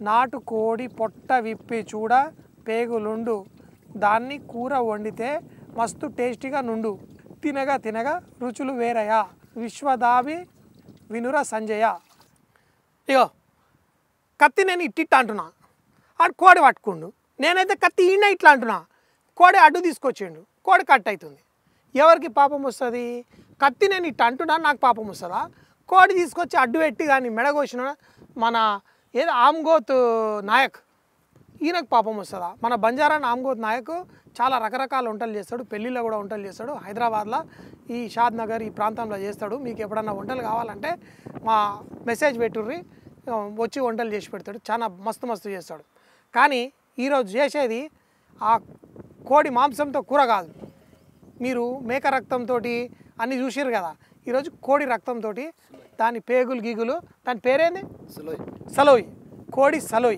నాటు కోడి పొట్ట విప్పి చూడ పేగులుండు దాన్ని కూర వండితే మస్తు టేస్టీగా నుండు తినగా తినగా రుచులు వేరయా విశ్వదాభి వినుర సంజయ ఇగో కత్తి నేను ఇట్టిట్ట అంటున్నా ఆడు కోడి పట్టుకుండు నేనైతే కత్తి ఈయన ఇట్లా అంటున్నా కోడి అడ్డు తీసుకొచ్చిండు కోడి కట్ అవుతుంది ఎవరికి పాపం వస్తుంది కత్తి నేను ఇట్ట అంటున్నా నాకు పాపం వస్తుందా కోడి తీసుకొచ్చి అడ్డు పెట్టి కానీ మెడగోసిన మన ఏదో ఆమ్గోత్ నాయక్ ఈయనకు పాపం వస్తుందా మన బంజారా ఆమ్గోత్ నాయక్ చాలా రకరకాల వంటలు చేస్తాడు పెళ్ళిళ్ళలో కూడా వంటలు చేస్తాడు హైదరాబాద్లో ఈ షాద్ నగర్ ఈ ప్రాంతంలో చేస్తాడు మీకు ఎప్పుడన్నా వంటలు కావాలంటే మా మెసేజ్ పెట్టుర్రి ఆ, వచ్చి వంటలు చేసి పెడతాడు చాలా మస్తు మస్తు చేస్తాడు కానీ ఈరోజు చేసేది ఆ కోడి మాంసంతో కూర కాదు మీరు మేక రక్తంతో అన్నీ చూసిర్రు కదా ఈరోజు కోడి రక్తంతో దాని పేగులు గీగులు దాని పేరేంది సులోయ్ సలోయ్ కోడి సలోయ్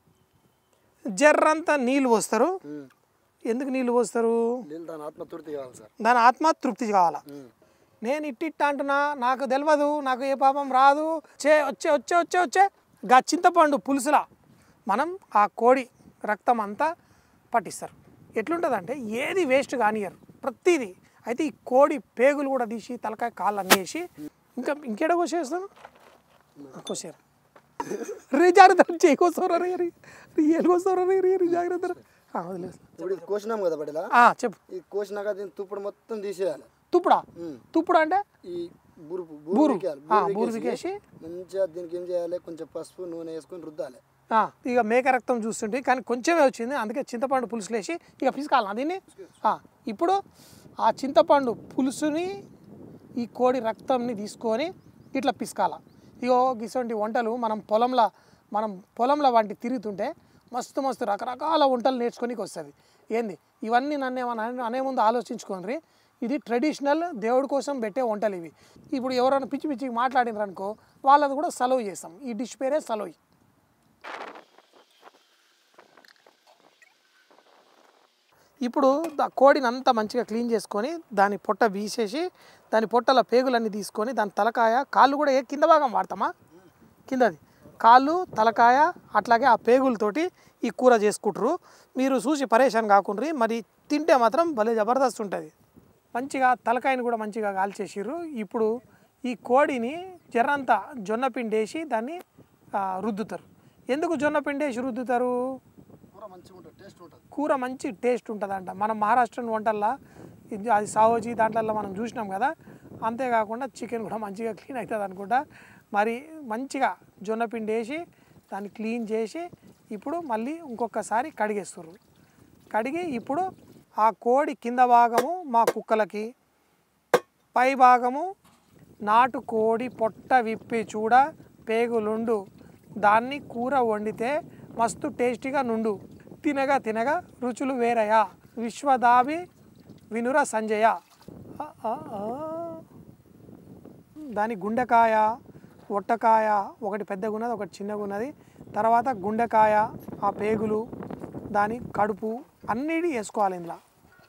జర్రంతా నీళ్ళు పోస్తారు ఎందుకు నీళ్ళు పోస్తారు నీళ్ళు దాని ఆత్మ తృప్తి కావాలి సార్ దాని ఆత్మ తృప్తి కావాలా నేను ఇట్టిట్ట అంటున్నా నాకు తెలియదు నాకు ఏ పాపం రాదు చే వచ్చే వచ్చే వచ్చే వచ్చే గా చింతపండు పులుసులా మనం ఆ కోడి రక్తం అంతా పట్టిస్తారు ఎట్లుంటుందంటే ఏది వేస్ట్ కానియరు ప్రతిదీ అయితే ఈ కోడి పేగులు కూడా తీసి తలకాయ కాళ్ళు అన్నీ వేసి ఇంకా ఇంకేడ కోసేస్తాను కోసారు రే జాగ్రత్త చేయకోసరా రే రే ఏలుకోసరా రే రే రే జాగ్రత్త ఆ, వదిలేస్తా ఇప్పుడు ఇది కోసినాం కదా బడిలా ఆ, చెప్పు ఈ కోసినాక దీన్ని తుప్పుడు మొత్తం తీసేయాలి తుప్పుడా ఉమ్. తుప్పుడు అంటే ఈ బూరు బూరు. బూరు పీకేయాలి. ఆ, బూరు బూరు పీకేసి పీకేసి మంచిగా దీనికి ఏం చేయాలి కొంచెం పసుపు నూనె వేసుకొని రుద్దాలి ఆ, ఇక మేక రక్తం చూస్తుంటే కానీ కొంచెమే వచ్చింది అందుకే చింతపండు పులుసులు వేసి ఇక పిసుకాలి దీన్ని ఆ, ఇప్పుడు ఆ చింతపండు పులుసుని ఈ కోడి రక్తంని తీసుకొని ఇట్లా పిసకాల ఇగో గిసొంటి వంటలు మనం పొలంలో మనం పొలంలో వంటి తిరుగుతుంటే మస్తు మస్తు రకరకాల వంటలు నేర్చుకోనికి వస్తుంది ఏంది ఇవన్నీ నన్ను ఏమన్నా అనే- అనే ముందు ఆలోచించుకోండి ఇది ట్రెడిషనల్ దేవుడి కోసం పెట్టే వంటలు ఇవి ఇప్పుడు ఎవరైనా పిచ్చి పిచ్చికి మాట్లాడినారు అనుకో వాళ్ళది కూడా సలవ్ చేస్తాం ఈ డిష్ పేరే సలోయ్ ఇప్పుడు దా- కోడిని అంతా మంచిగా క్లీన్ చేసుకొని దాని పొట్ట వీసేసి దాని పొట్టల పేగులన్నీ తీసుకొని దాని తలకాయ కాళ్ళు కూడా ఏ కింద భాగం వాడతామా కిందది కాళ్ళు తలకాయ అట్లాగే ఆ పేగులతోటి ఈ కూర చేసుకుంటారు మీరు చూసి పరేషాన్ కాకుండ్రి మరి తింటే మాత్రం భలే జబర్దస్త్ ఉంటుంది మంచిగా తలకాయని కూడా మంచిగా కాల్చేసిర్రు ఇప్పుడు ఈ కోడిని జర్రంతా జొన్న పిండి వేసి దాన్ని ఆ, రుద్దుతారు ఎందుకు జొన్న పిండి వేసి రుద్దుతారు కూర మంచిగా ఉంటుంది టేస్ట్ ఉంటుంది కూర మంచి టేస్ట్ ఉంటుందంట మనం మహారాష్ట్రన్ వంటల్లో ఇది అది సావోజీ దాంట్లో మనం చూసినాం కదా అంతేకాకుండా చికెన్ కూడా మంచిగా క్లీన్ అవుతుంది అనుకుంటా మరి మంచిగా జొన్న పిండి వేసి దాన్ని క్లీన్ చేసి ఇప్పుడు మళ్ళీ ఇంకొకసారి కడిగేస్తారు కడిగి ఇప్పుడు ఆ కోడి కింద భాగము మా కుక్కలకి పై భాగము నాటు కోడి పొట్ట విప్పి చూడ పేగులుండు దాన్ని కూర వండితే మస్తు టేస్టీగా నుండు తినగా తినగా రుచులు వేరయా విశ్వదాభి వినుర సంజయ ఆ, ఆ, ఆ. దాని గుండెకాయ ఒట్టకాయ ఒకటి పెద్దగా ఉన్నది ఒకటి చిన్నగా ఉన్నది తర్వాత గుండెకాయ ఆ పేగులు దాని కడుపు అన్నిటి వేసుకోవాలి ఇందులో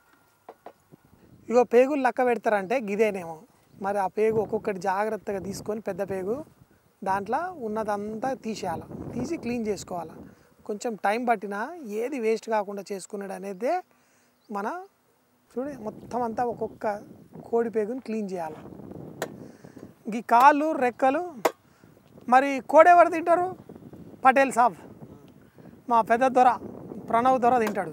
ఇగో పేగులు లెక్క పెడతారంటే గిదేనేమో మరి ఆ పేగు ఒక్కొక్కటి జాగ్రత్తగా తీసుకొని పెద్ద పేగు దాంట్లో ఉన్నదంతా తీసేయాలి తీసి క్లీన్ చేసుకోవాలి కొంచెం టైం పట్టినా ఏది వేస్ట్ కాకుండా చేసుకున్నాడు అనేదే మన చూడు మొత్తం అంతా ఒక్కొక్క కోడి పేగుని క్లీన్ చేయాలి ఈ కాళ్ళు రెక్కలు మరి కోడి ఎవరు తింటారు పటేల్ సాబ్ మా పెద్ద దొర ప్రణవ్ దొర తింటాడు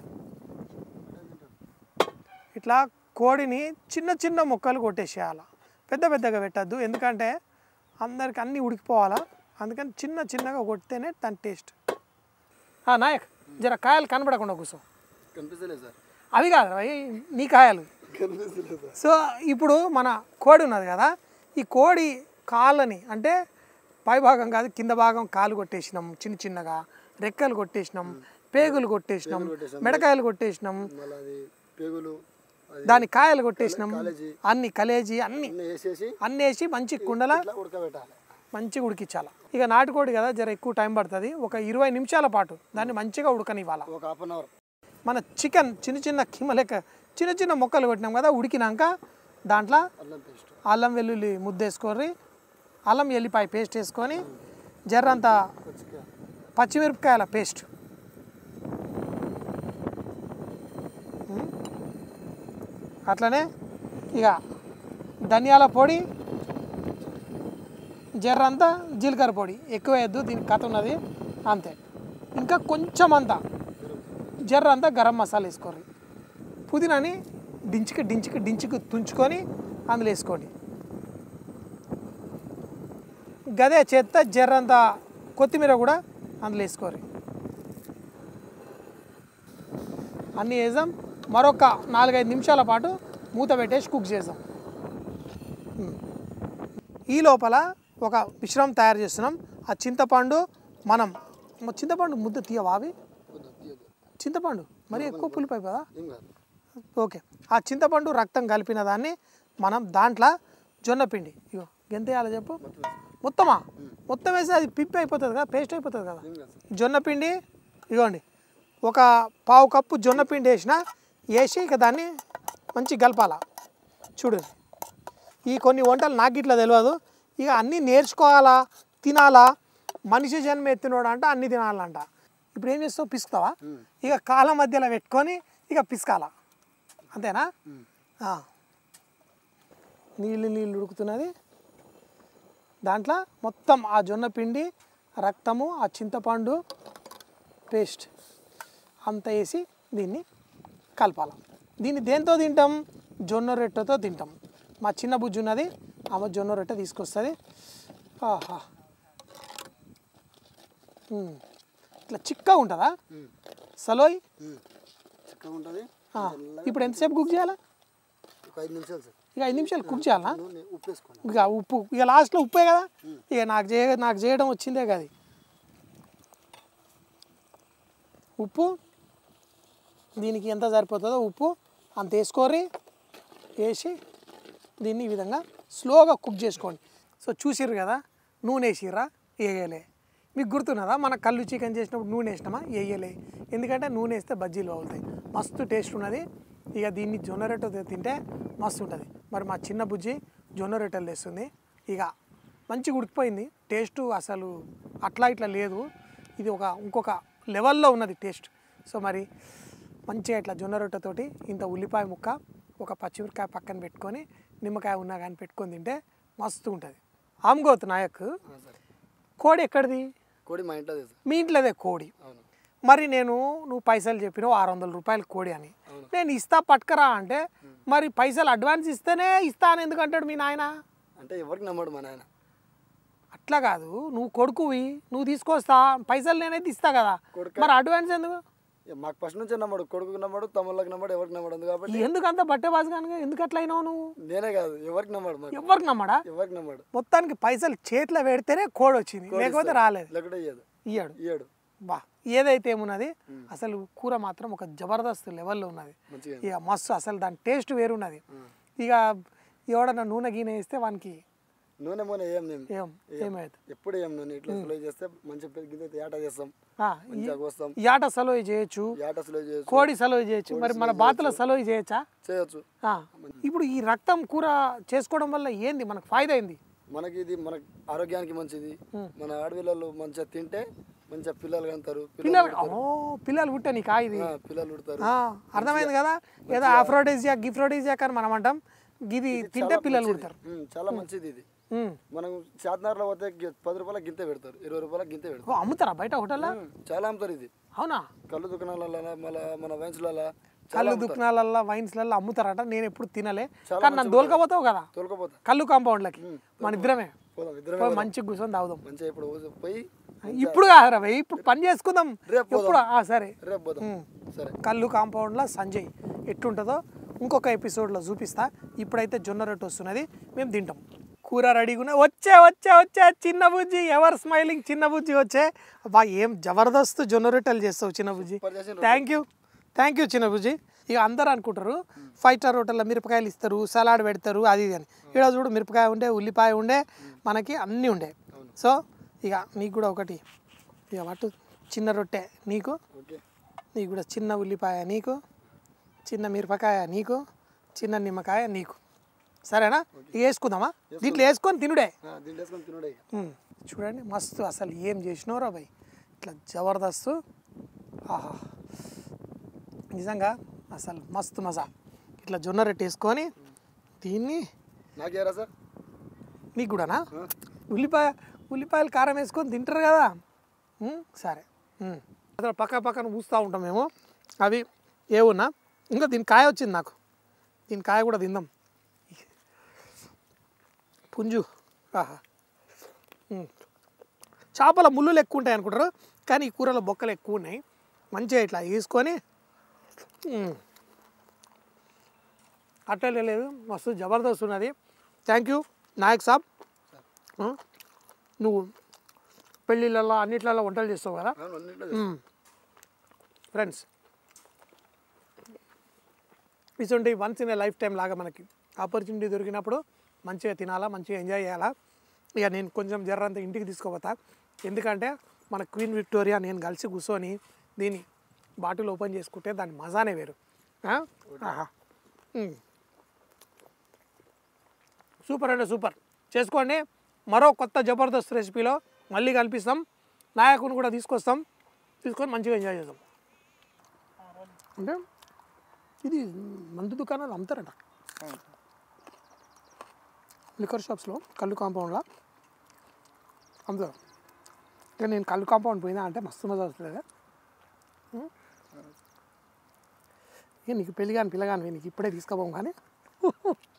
ఇట్లా కోడిని చిన్న చిన్న ముక్కలు కొట్టేసేయాలి పెద్ద పెద్దగా పెట్టద్దు ఎందుకంటే అందరికి అన్నీ ఉడికిపోవాలా అందుకని చిన్న చిన్నగా కొడితేనే దాని టేస్ట్ ఆ, నాయక్ జర కాయలు కనబడకుండా కూర్చో కనిపిస్తలేదు సార్ అవి కాదు అవి నీ కాయలు కనిపిస్తలేదు సార్ సో ఇప్పుడు మన కోడి ఉన్నది కదా ఈ కోడి కాళ్ళని అంటే పై భాగం కాదు కింద భాగం కాలు కొట్టేసినాం చిన్న చిన్నగా రెక్కలు కొట్టేసినాం పేగులు కొట్టేసినాం మెడకాయలు కొట్టేసినాం మళ్ళీ అది పేగులు అది దాని కాయలు కొట్టేసినాం కాలేజీ అన్ని కలేజీ అన్ని అన్నీ వేసేసి అన్ని వేసి మంచి కుండల ఇట్లా ఉడకబెట్టాలి మంచిగా ఉడికించాలి ఇక నాటుకోడి కదా జర ఎక్కువ టైం పడుతుంది ఒక ఇరవై నిమిషాల పాటు దాన్ని మంచిగా ఉడకనివ్వాలి ఒక హాఫ్ అన్ అవర్ మన చికెన్ చిన్న చిన్న కిమ లెక్క చిన్న చిన్న మొక్కలు కొట్టినాం కదా ఉడికినాక దాంట్లో అల్లం పేస్ట్ అల్లం వెల్లుల్లి ముద్ద వేసుకొని అల్లం ఎల్లిపాయ పేస్ట్ వేసుకొని జర్రంతా కొద్దిగా పచ్చిమిరపకాయల పేస్ట్ ఉమ్. అట్లనే ఇక ధనియాల పొడి జర్రంతా జీలకర్ర పొడి ఎక్కువ వేయద్దు దీనికి కథ ఉన్నది అంతే ఇంకా కొంచెం అంతా జర్ర అంతా గరం మసాలా వేసుకోండి పుదీనాని డించుకు డించుకు డించుకు తుంచుకొని అందులో వేసుకోండి గదే చెత్త జర్రంత కొత్తిమీర కూడా అందులో వేసుకోరు అన్నీ వేసాం మరొక నాలుగైదు నిమిషాల పాటు మూత పెట్టేసి కుక్ చేసాం ఉమ్. ఈ లోపల ఒక మిశ్రమం తయారు చేస్తున్నాం ఆ చింతపండు మనం మ- చింతపండు ముద్ద తీయవా అవి కొద్దిగా తీయదు చింతపండు మరి ఎక్కువ పులిపోయి కదా ఏం కాదు ఓకే ఆ చింతపండు రక్తం కలిపిన దాన్ని మనం దాంట్లో జొన్న పిండి ఇగో ఎంత వేయాలో చెప్పు మొత్తమా మొత్తం వేసి అది పిప్పి అయిపోతుంది కదా పేస్ట్ అయిపోతుంది కదా ఏం కాదు సార్ జొన్న పిండి ఇగోండి ఒక పావు కప్పు జొన్న పిండి వేసిన వేసి ఇక దాన్ని మంచి కలపాల చూడు ఈ కొన్ని వంటలు నాకు ఇట్లా తెలియదు ఇక అన్నీ నేర్చుకోవాలా తినాలా మనిషి జన్మ ఎత్తినోడు అంట అన్నీ తినాలంట ఇప్పుడు ఏం చేస్తావు పిసుకుతావా ఇక కాళ్ళ మధ్యలో పెట్టుకొని ఇక పిసకాల అంతేనా ఆ. నీళ్ళు నీళ్ళు ఉడుకుతున్నది దాంట్లో మొత్తం ఆ జొన్న పిండి రక్తము ఆ చింతపండు పేస్ట్ అంత వేసి దీన్ని కలపాలి దీన్ని దేంతో తింటాం జొన్న రొట్టెతో తింటాం మా చిన్న బుజ్జి ఉన్నది ఆమె జొన్న రొట్టె తీసుకొస్తుంది ఆహా ఉమ్. ఇట్లా చిక్కగా ఉంటుందా సలోయ్ చిక్కగా ఉంటుంది ఆ, ఇప్పుడు ఎంతసేపు కుక్ చేయాలా ఒక ఐదు నిమిషాలు సార్ ఇక ఐదు నిమిషాలు కుక్ చేయాలా నూనె ఉప్పు వేసుకోండి ఇక ఉప్పు ఇక లాస్ట్లో ఉప్పే కదా ఇక నాకు చేయ నాకు చేయడం వచ్చిందే కదా ఉప్పు దీనికి ఎంత సరిపోతుందో ఉప్పు అంత వేసుకోరి వేసి దీన్ని ఈ విధంగా స్లోగా కుక్ చేసుకోండి సో చూసిర్రు కదా నూనె వేసిర్రా వేయలే మీకు గుర్తున్నదా మన కళ్ళు చికెన్ చేసినప్పుడు నూనె వేసినామా వేయలే ఎందుకంటే నూనె వేస్తే బజ్జీలు అవుతాయి మస్తు టేస్ట్ ఉన్నది ఇక దీన్ని జొన్న రొట్టె తింటే మస్తు ఉంటుంది మరి మా చిన్న బుజ్జి జొన్న రొట్టెలు తెస్తుంది ఇక మంచిగా ఉడికిపోయింది టేస్ట్ అసలు అట్లా ఇట్లా లేదు ఇది ఒక ఇంకొక లెవెల్లో ఉన్నది టేస్ట్ సో మరి మంచిగా ఇట్లా జొన్న రొట్టెతోటి ఇంత ఉల్లిపాయ ముక్క ఒక పచ్చిమిరకాయ పక్కన పెట్టుకొని నిమ్మకాయ ఉన్నా కానీ పెట్టుకొని తింటే మస్తు ఉంటుంది ఆమ్గోత్ నాయక్ ఆ, సరే కోడి ఎక్కడిది కోడి మా ఇంట్లో సార్ మీ ఇంట్లోదే కోడి అవును మరి నేను నువ్వు పైసలు చెప్పినావు ఆరు వందల రూపాయలు కోడి అని నేను ఇస్తా పట్టుకరా అంటే మరి పైసలు అడ్వాన్స్ ఇస్తేనే ఇస్తా అని ఎందుకు అంటాడు మీ నాయన అంటే ఎవరికి నమ్మడు మా నాయన అట్లా కాదు నువ్వు కొడుకువి నువ్వు తీసుకొస్తా పైసలు నేనైతే ఇస్తా కదా కొడుకా? మరి అడ్వాన్స్ ఎందుకు ఇక మాకు ఫస్ట్ నుంచే నమ్మడు కొడుకు నమ్మడు తమ్ముళ్ళకి నమ్మడు ఎవరికి నమ్మడు అందు కాబట్టి ఎందుకంత బట్టే బాజు కనుక ఎందుకు అట్లా అయినావు నువ్వు నేనే కాదు ఎవరికి నమ్మడు మాకు ఎవరికి నమ్మడా ఎవరికి నమ్మడు మొత్తానికి పైసలు చేతిలో పెడితేనే కోడి వచ్చింది లేకపోతే రాలేదు లేకుంటే ఇయ్యదు ఇయ్యాడు ఇయ్యడు బా ఏదైతే ఏమున్నది అసలు కూర మాత్రం ఒక జబర్దస్త్ లెవెల్లో ఉన్నది మంచిగా ఇక మస్తు అసలు దాని టేస్ట్ వేరున్నది ఇక ఎవడన్నా నూనె గీనె వేస్తే వానికి నూనె మూనె ఏం మేము ఏం ఏమైతుంది ఎప్పుడు ఏం నూనె ఇట్లా స్లో చేస్తే మంచిగా పెరిగితే ఏట చేస్తాం ఆ, మంచిగా కోస్తాం యాట సలోయి చేయొచ్చు ఏట స్లో చేయొచ్చు కోడి సలోయి చేయొచ్చు మరి మన బాతుల సలోయి చేయొచ్చా చేయొచ్చు ఆ, ఇప్పుడు ఈ రక్తం కూర చేసుకోవడం వల్ల ఏంది మనకు ఫాయిదా ఏంది మనకి ఇది మన ఆరోగ్యానికి మంచిది మన ఆడపిల్లలు మంచిగా తింటే మంచిగా పిల్లలు కంటారు పిల్లలు ఓ పిల్లలు పుట్టే నీకు ఆ ఇది పిల్లలు ఉడతారు ఆ, అర్థమైంది కదా ఏదో ఆఫ్రోడేజియా గిఫ్రోడేజియా అని మనం అంటాం ఇది తింటే పిల్లలు పుడతారు ఉమ్, చాలా మంచిది ఇది ఉమ్. మనం చార్మినార్లో పోతే గి- పది రూపాయల గింత పెడతారు ఇరవై రూపాయల గింత పెడతారు ఓ, అమ్ముతారా బయట హోటల్లో ఉమ్, చాలా అమ్ముతారు ఇది అవునా కళ్ళు దుకాణాలలో మళ్ళీ మన వైన్స్లలో కళ్ళు దుకాణాలల్లో వైన్స్లలో అమ్ముతారట నేను ఎప్పుడు తినలే కానీ నన్ను దోలుకపోతావు కదా తోలుకపోతా కళ్ళు కాంపౌండ్లకి మన ఇద్దరమే పోదాం ఇద్దరం పోయి మంచిగా కూర్చొని తాగుదాం మంచిగా ఇప్పుడు ఊసి- పోయి ఇప్పుడు కాదురా భయ్, ఇప్పుడు పని చేసుకుందాం రేపు పోదాం. ఎప్పుడు ఆ, సరే రేపు పోదాం సరే కళ్ళు కాంపౌండ్లో సంజయ్ ఎట్టుంటుందో ఇంకొక ఎపిసోడ్లో చూపిస్తా ఇప్పుడైతే జొన్న రొట్టె వస్తున్నది మేము తింటాం కూర రెడీగా వచ్చే వచ్చే వచ్చే చిన్న బుజ్జి ఎవరు స్మైలింగ్ చిన్న బుజ్జి వచ్చే బా ఏం జబర్దస్త్ జొన్న రొట్టెలు చేస్తావు చిన్న బుజ్జి సూపర్ చేసిన థ్యాంక్ యూ థ్యాంక్ యూ చిన్న బుజ్జి ఇక అందరూ అనుకుంటారు ఫైవ్ స్టార్ హోటల్లో మిరపకాయలు ఇస్తారు సలాడ్ పెడతారు అది ఇది అని ఇక్కడ చూడు మిరపకాయ ఉండే ఉల్లిపాయ ఉండే మనకి అన్నీ ఉండే సో ఇక నీకు కూడా ఒకటి ఇక వాటు చిన్న రొట్టె నీకు ఓకే నీకు కూడా చిన్న ఉల్లిపాయ నీకు చిన్న మిరపకాయ నీకు చిన్న నిమ్మకాయ నీకు సరేనా ఇక వేసుకుందామా దీంట్లో వేసుకొని తినుడే ఆ, దీంట్లో వేసుకొని తినుడే ఇక. ఉమ్, చూడండి మస్తు అసలు ఏం చేసినోరా భయ్ ఇట్లా ఇట్లా జబర్దస్త్ ఆహా నిజంగా అసలు మస్తు మజా ఇట్లా జొన్న రొట్టె వేసుకొని దీన్ని నాకేరా సార్ నీకు కూడానా ఉల్లిపాయ ఉల్లిపాయలు కారం వేసుకొని తింటారు కదా ఉమ్, సరే ఉమ్. అసలు పక్క పక్కన పూస్తూ ఉంటాం మేము అవి ఏవున్నా ఇంకా దీని కాయ వచ్చింది నాకు దీని కాయ కూడా తిందాం పుంజు ఆహా ఉమ్. చేపల ముళ్ళులు ఎక్కువ ఉంటాయి అనుకుంటారు కానీ ఈ కూరలో బొక్కలు ఎక్కువ ఉన్నాయి మంచిగా ఇట్లా వేసుకొని ఉమ్. అట్లా లేదు మస్తు జబర్దస్త్ ఉన్నది థ్యాంక్ యూ నాయక్ సాబ్ ఆ? నువ్వు పెళ్ళిళ్ళల్లో అన్నిట్లలో వంటలు చేస్తావు కదా అవును, అన్నిట్లో చేస్తాం. ఫ్రెండ్స్ ఇటువంటి once in a lifetime లాగా మనకి ఆపర్చునిటీ దొరికినప్పుడు మంచిగా తినాలా మంచిగా ఎంజాయ్ చేయాలా ఇక నేను కొంచెం జర్రంత ఇంటికి తీసుకోపోతా ఎందుకంటే మన క్వీన్ విక్టోరియా నేను కలిసి కూర్చొని దీన్ని బాటిల్ ఓపెన్ చేసుకుంటే దాని మజానే వేరు ఆ? ఆహా. ఉమ్. సూపర్ అంటే సూపర్ చేసుకోండి మరో కొత్త జబర్దస్త్ రెసిపీలో మళ్ళీ కల్పిస్తాం నాయకుని కూడా తీసుకొస్తాం తీసుకొని మంచిగా ఎంజాయ్ చేద్దాం అంటే ఇది మందు దుకాణాలు అమ్ముతారంట లిక్కర్ షాప్స్లో కళ్ళు కాంపౌండ్లో అమ్ముతారు ఇక నేను కళ్ళు కాంపౌండ్ పోయినా అంటే మస్తు మజా వస్తుంది కదా ఉం? ఇక నీకు పెళ్ళి కానీ పిల్లగాని నీకు ఇప్పుడే తీసుకోపోం కానీ